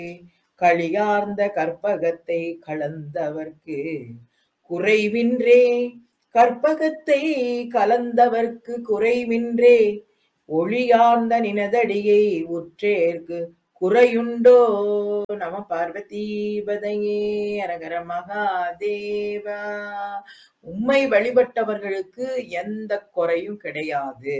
களியார்ந்த கற்பகத்தை கலந்தவர்க்கு குறைவின்றே கற்பகத்தை கலந்தவர்க்கு குறைவின்றே ஒளியார்ந்த நினதடியை உற்றேற்கு குறையுண்டோ நம பார்வதீபதையே அரகர மகாதேவா உம்மை வழிபட்டவர்களுக்கு எந்த குறையும் கிடையாது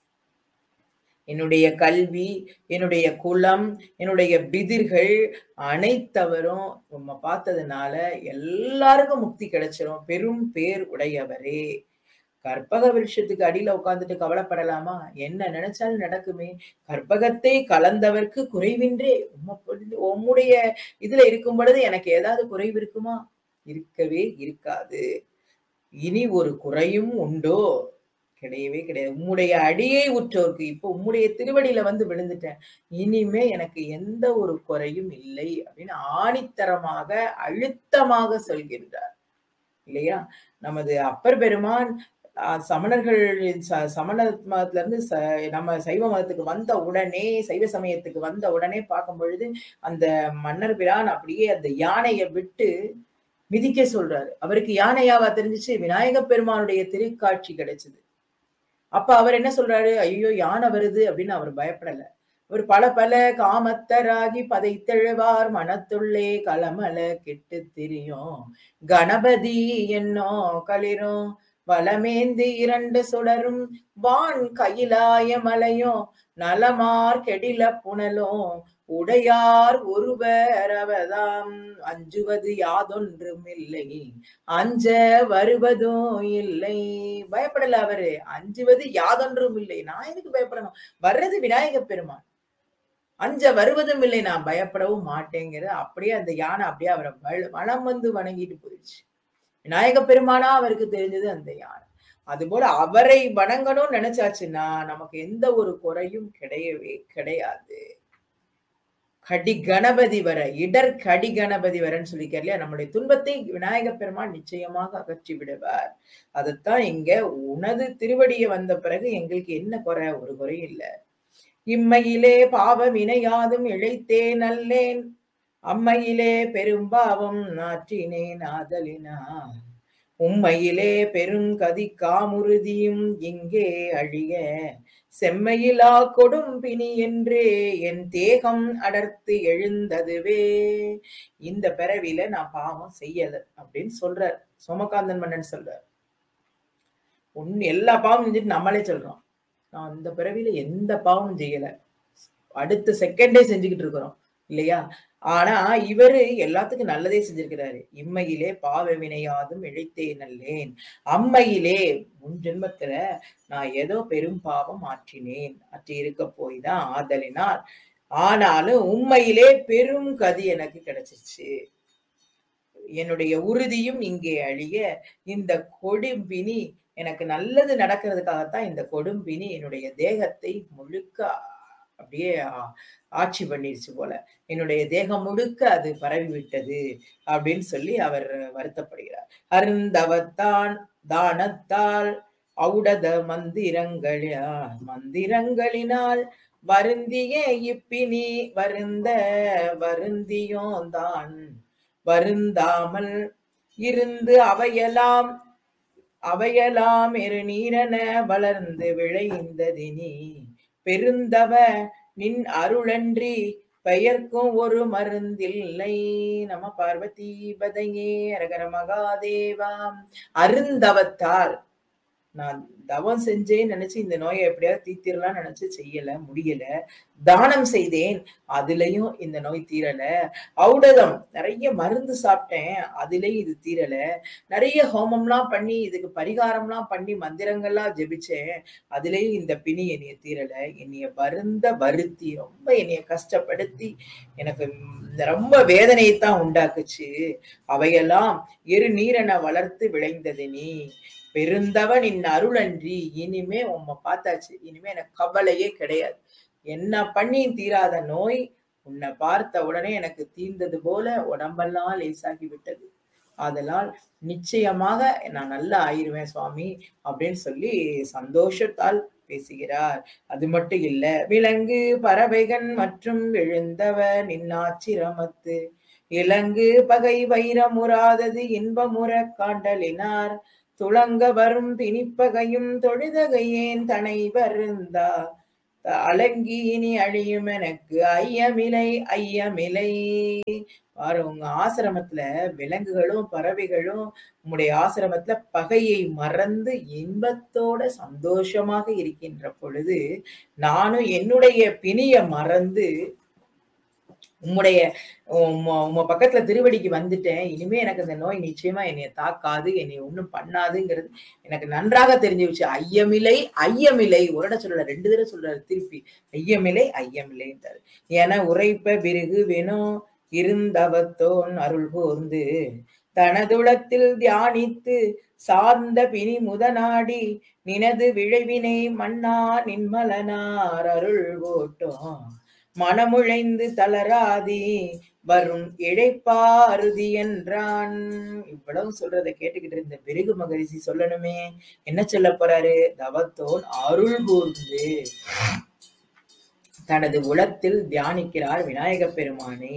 என்னுடைய கல்வி என்னுடைய குலம் என்னுடைய பிதிர்கள் அனைத்தவரும் உம்மை பார்த்ததுனால எல்லாருக்கும் முக்தி கிடைச்சிரும் பெரும் பேர் உடையவரே கற்பக விருஷத்துக்கு அடியில உட்கார்ந்துட்டு கவலைப்படலாமா என்ன நினைச்சாலும் நடக்குமே கற்பகத்தை கலந்தவர்க்கு குறைவின்றே உம்ம பொழுது- உம்முடைய இதுல இருக்கும் பொழுது எனக்கு ஏதாவது குறைவு இருக்குமா இருக்கவே இருக்காது இனி ஒரு குறையும் உண்டோ கிடையவே கிடையாது உம்முடைய அடியை உற்றோர்க்கு இப்போ உம்முடைய திருவடியில வந்து விழுந்துட்டேன் இனிமே எனக்கு எந்த ஒரு குறையும் இல்லை அப்படின்னு ஆணித்தரமாக அழுத்தமாக சொல்கின்றார் இல்லையா நமது அப்பர் பெருமான் ஆஹ், சமணர்கள் ச- சமண மதத்துல இருந்து ச- நம்ம சைவ மதத்துக்கு வந்த உடனே சைவ சமயத்துக்கு வந்த உடனே பார்க்கும் பொழுது அந்த மன்னர் பிரான் அப்படியே அந்த யானையை விட்டு மிதிக்க சொல்றாரு அவருக்கு யானையாவா தெரிஞ்சுச்சு விநாயக பெருமானுடைய திருக்காட்சி கிடைச்சது அப்ப அவர் என்ன சொல்றாரு ஐயோ யானை வருது அப்படின்னு அவர் பயப்படல அவர் பல பல காமத்தராகி பதைத்தெழுவார் மனத்துள்ளே கலமல கெட்டு திரியும் கணபதி என்னோ களிரும் வலமேந்து இரண்டு சுடரும் வான் கையிலாய மலையும் நலமார் கெடில புனலும் உடையார் ஒருவர் அவதாம் அஞ்சுவது யாதொன்றும் இல்லை அஞ்ச வருவதும் இல்லை பயப்படல அவரு அஞ்சுவது யாதொன்றும் இல்லை நான் எதுக்கு பயப்படணும் வர்றது விநாயக பெருமான் அஞ்ச வருவதும் இல்லை நான் பயப்படவும் மாட்டேங்கிற அப்படியே அந்த யானை அப்படியே அவரை வல- வலம் வந்து வணங்கிட்டு போயிடுச்சு விநாயக பெருமானா அவருக்கு தெரிஞ்சது அந்த யானை அதுபோல அவரை வணங்கணும்னு நினைச்சாச்சுன்னா நமக்கு எந்த ஒரு குறையும் கிடையவே கிடையாது கடி கணபதி வர இடர் கடி கணபதி வரன்னு சொல்லிக்கார் இல்லையா நம்முடைய துன்பத்தை விநாயக பெருமான் நிச்சயமாக அகற்றி விடுவார் அதைத்தான் இங்க உனது திருவடியை வந்த பிறகு எங்களுக்கு என்ன குறை ஒரு குறையும் இல்ல இம்மையிலே பாவ வினையாதும் இழைத்தேன் அல்லேன் அம்மையிலே பெரும்பாவம் நாற்றினேன் ஆதலினார் உம்மையிலே பெரும் கதி காமுறுதியும் இங்கே அழிய செம்மையிலா கொடும் பிணி என்றே என் தேகம் அடர்த்து எழுந்ததுவே இந்த பிறவில நான் பாவம் செய்யல அப்படின்னு சொல்றார் சோமகாந்தன் மன்னன் சொல்றார் உன் எல்லா பாவம் செஞ்சுட்டு நம்மளே சொல்றோம் நான் இந்த பிறவில எந்த பாவமும் செய்யல அடுத்த செகண்டே செஞ்சுக்கிட்டு இருக்கிறோம் இல்லையா ஆனா இவரு எல்லாத்துக்கும் நல்லதே செஞ்சிருக்கிறாரு இம்மையிலே பாவ வினையாதும் இழைத்தே நல்லேன் அம்மையிலே முன் ஜென்மத்துல நான் ஏதோ பெரும் பாவம் ஆற்றினேன் ஆற்றி இருக்க போய் தான் ஆதலினால் ஆனாலும் உண்மையிலே பெரும் கதி எனக்கு கிடைச்சிச்சு என்னுடைய உறுதியும் இங்கே அழிய இந்த கொடும்பினி எனக்கு நல்லது நடக்கிறதுக்காகத்தான் இந்த கொடும்பினி என்னுடைய தேகத்தை முழுக்க அப்படியே ஆ- ஆட்சி பண்ணிருச்சு போல என்னுடைய தேகம் முழுக்க அது பரவி விட்டது அப்படின்னு சொல்லி அவர் வருத்தப்படுகிறார் அருந்தவத்தான் தானத்தால் ஔடத மந்திரங்களா மந்திரங்களினால் வருந்திய இப்பினி வருந்த வருந்தியோந்தான் வருந்தாமல் இருந்து அவையெல்லாம் அவையெல்லாம் இரு நீரென வளர்ந்து விளைந்ததினி பெருந்தவ நின் அருளன்றி பெயர்க்கும் ஒரு மருந்தில்லை நம பார்வதி பதையே அரகர மகாதேவாம் அருந்தவத்தால் நான் தவம் செஞ்சேன்னு நினைச்சு இந்த நோயை எப்படியாவது தீர்த்திரலாம் நினைச்சு செய்யல முடியல தானம் செய்தேன் அதுலயும் இந்த நோய் தீரல ஔடதம் நிறைய மருந்து சாப்பிட்டேன் அதுலயும் இது தீரல நிறைய ஹோமம்லாம் பண்ணி இதுக்கு பரிகாரம்லாம் பண்ணி மந்திரங்கள்லாம் ஜெபிச்சேன் அதுலயும் இந்த பிணி என்னைய தீரல என்னைய வருந்த வருத்தி ரொம்ப என்னைய கஷ்டப்படுத்தி எனக்கு ம், ரொம்ப வேதனையை தான் உண்டாக்குச்சு அவையெல்லாம் இரு நீரென வளர்த்து விளைந்தது நீ பெருந்தவன் இன் அருளன்றி இனிமே உம்மை பார்த்தாச்சு இனிமே எனக்கு கவலையே கிடையாது என்ன பண்ணி தீராத நோய் உன்னை பார்த்த உடனே எனக்கு தீர்ந்தது போல உடம்பெல்லாம் லேசாகி விட்டது அதனால் நிச்சயமாக நான் நல்லா ஆயிருவேன் சுவாமி அப்படின்னு சொல்லி சந்தோஷத்தால் பேசுகிறார் அது மட்டும் இல்ல விலங்கு பறவைகள் மற்றும் எழுந்தவ நின்னாச்சிரமத்து இலங்கு பகை வைரமுறாதது இன்பமுற காண்டலினார் துளங்க வரும் பிணிப்பகையும் தொழுதகையேன் தனை வருந்தா அலங்கி இனி அழியும் எனக்கு ஐயமிலை ஐயமிலை பாரு உங்க ஆசிரமத்துல விலங்குகளும் பறவைகளும் உங்களுடைய ஆசிரமத்துல பகையை மறந்து இன்பத்தோட சந்தோஷமாக இருக்கின்ற பொழுது நானும் என்னுடைய பிணிய மறந்து உம்முடைய உம்ம உம்ம பக்கத்துல திருவடிக்கு வந்துட்டேன் இனிமே எனக்கு இந்த நோய் நிச்சயமா என்னைய தாக்காது என்னை ஒண்ணும் பண்ணாதுங்கிறது எனக்கு நன்றாக தெரிஞ்சு வச்சு ஐயமில்லை ஐயமில்லை ஒரு இடம் சொல்லல ரெண்டு தடவை சொல்றாரு திருப்பி ஐயமில்லை ஐயமில்லைன்றாரு என உரைப்ப பிறகு வேணும் இருந்தவத்தோன் அருள் கூர்ந்து தனதுளத்தில் தியானித்து சார்ந்த பிணி முதநாடி நினது விழைவினை மன்னா நின்மலனார் அருள் ஓட்டும் மனமுழைந்து தளராதி வரும் இழைப்பாருதி என்றான் இவ்வளவு சொல்றதை கேட்டுக்கிட்டு இருந்த பிருகு மகரிஷி சொல்லணுமே என்ன சொல்ல போறாரு தவத்தோன் அருள் கூர்ந்து தனது உளத்தில் தியானிக்கிறார் விநாயக பெருமானை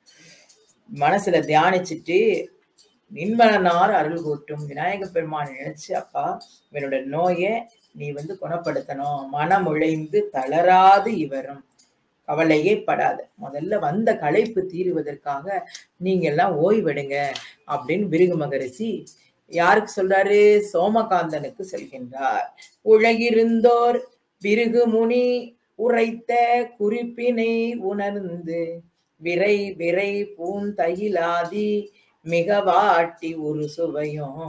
மனசுல தியானிச்சுட்டு நின்மலனார் அருள் கூட்டும் விநாயக பெருமான் நினைச்சு அப்பா இவனோட நோயை நீ வந்து குணப்படுத்தணும் மனம் உழைந்து தளராது இவரும் கவலையே படாத முதல்ல வந்த களைப்பு தீருவதற்காக நீங்க எல்லாம் ஓய்வெடுங்க அப்படின்னு பிருகு மகரிஷி யாருக்கு சொல்றாரு சோமகாந்தனுக்கு செல்கின்றார் உலகிருந்தோர் பிருகு முனி உரைத்த குறிப்பினை உணர்ந்து விரை விரை பூந்தயிலாதி மிக வாட்டி ஒரு சுவையும்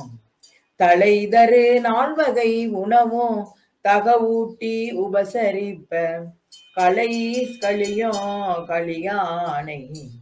தலைதரு நால்வகை உணவும் தகவூட்டி உபசரிப்ப களை களியும் களியானை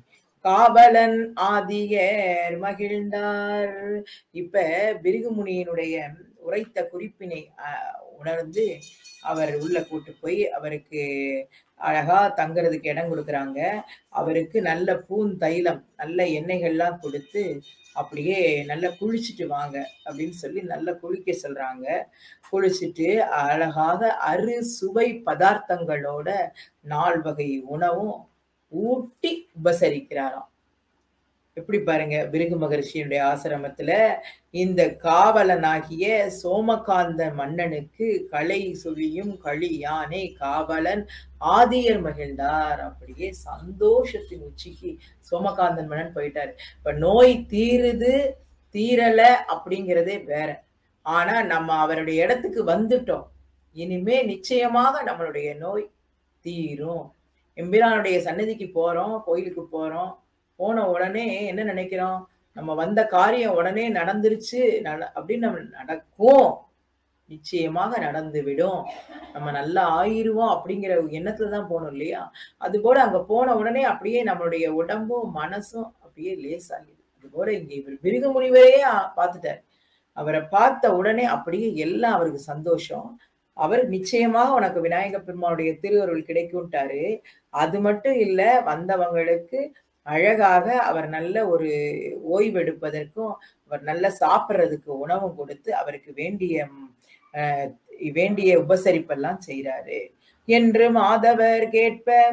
காவலன் ஆதியர் மகிழ்ந்தார் இப்ப பிருகுமுனியினுடைய உரைத்த குறிப்பினை அஹ், உணர்ந்து அவர் உள்ள கூட்டு போய் அவருக்கு அழகா தங்குறதுக்கு இடம் கொடுக்குறாங்க அவருக்கு நல்ல பூந்தைலம் நல்ல எண்ணெய்கள்லாம் கொடுத்து அப்படியே நல்லா குளிச்சுட்டு வாங்க அப்படின்னு சொல்லி நல்லா குளிக்க சொல்றாங்க குளிச்சுட்டு அழகாக அறு சுவை பதார்த்தங்களோட நால் வகை உணவும் ஊட்டி உபசரிக்கிறாராம் எப்படி பாருங்க பிருகு மகரிஷியுடைய ஆசிரமத்துல இந்த காவலனாகிய சோமகாந்த மன்னனுக்கு களை சுழியும் களி யானை காவலன் ஆதியர் மகிழ்ந்தார் அப்படியே சந்தோஷத்தின் உச்சிக்கு சோமகாந்தன் மன்னன் போயிட்டாரு இப்ப நோய் தீருது தீரல அப்படிங்கிறதே வேற ஆனா நம்ம அவருடைய இடத்துக்கு வந்துட்டோம் இனிமே நிச்சயமாக நம்மளுடைய நோய் தீரும் எம்பிரானுடைய சன்னதிக்கு போறோம் கோயிலுக்கு போறோம் போன உடனே என்ன நினைக்கிறோம் நம்ம வந்த காரியம் உடனே நடந்துருச்சு நட- அப்படின்னு நம்ம நடக்கும் நிச்சயமாக நடந்து விடும் நம்ம நல்லா ஆயிருவோம் அப்படிங்கிற எண்ணத்துல தான் போகணும் இல்லையா அது போல அங்க போன உடனே அப்படியே நம்மளுடைய உடம்பும் மனசும் அப்படியே லேசாகிடுது அது போல இங்க இவர் மிருக முனிவரையே ஆ- பார்த்துட்டார் அவரை பார்த்த உடனே அப்படியே எல்லாம் அவருக்கு சந்தோஷம் அவர் நிச்சயமாக உனக்கு விநாயக பெருமானுடைய திருவருள் கிடைக்கும்ட்டாரு அது மட்டும் இல்ல வந்தவங்களுக்கு அழகாக அவர் நல்ல ஒரு ஓய்வெடுப்பதற்கும் அவர் நல்ல சாப்பிட்றதுக்கு உணவும் கொடுத்து அவருக்கு வேண்டிய ம், அஹ், வேண்டிய உபசரிப்பெல்லாம் செய்றாரு என்று மாதவர் கேட்ப